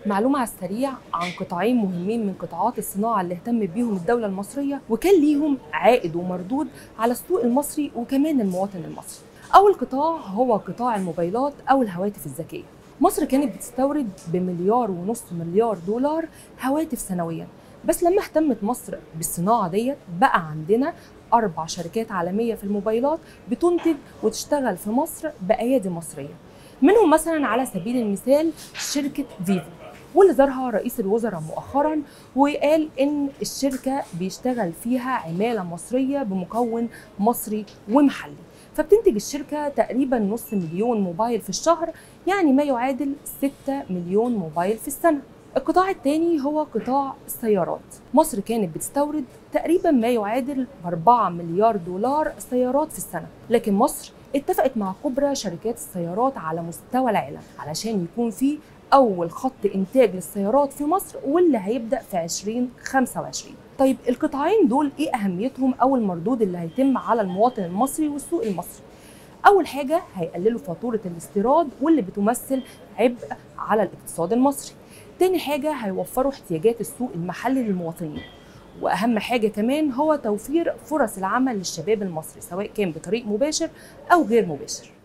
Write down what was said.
معلومة على السريع عن قطاعين مهمين من قطاعات الصناعة اللي اهتم بيهم الدولة المصرية وكان ليهم عائد ومردود على السوق المصري وكمان المواطن المصري. أول قطاع هو قطاع الموبايلات أو الهواتف الذكية. مصر كانت بتستورد بمليار ونص مليار دولار هواتف سنويا بس لما اهتمت مصر بالصناعة ديت بقى عندنا أربع شركات عالمية في الموبايلات بتنتج وتشتغل في مصر بأيادي مصرية منهم مثلا على سبيل المثال شركة فيفو واللي زارها رئيس الوزراء مؤخرا وقال ان الشركه بيشتغل فيها عماله مصريه بمكون مصري ومحلي فبتنتج الشركه تقريبا نص مليون موبايل في الشهر يعني ما يعادل 6 مليون موبايل في السنه القطاع الثاني هو قطاع السيارات مصر كانت بتستورد تقريبا ما يعادل 4 مليار دولار سيارات في السنه لكن مصر اتفقت مع كبرى شركات السيارات على مستوى العالم علشان يكون في اول خط انتاج للسيارات في مصر واللي هيبدا في 2025 طيب القطاعين دول ايه اهميتهم او المردود اللي هيتم على المواطن المصري والسوق المصري اول حاجه هيقللوا فاتوره الاستيراد واللي بتمثل عبء على الاقتصاد المصري تاني حاجه هيوفروا احتياجات السوق المحلي للمواطنين واهم حاجه كمان هو توفير فرص العمل للشباب المصري سواء كان بطريق مباشر او غير مباشر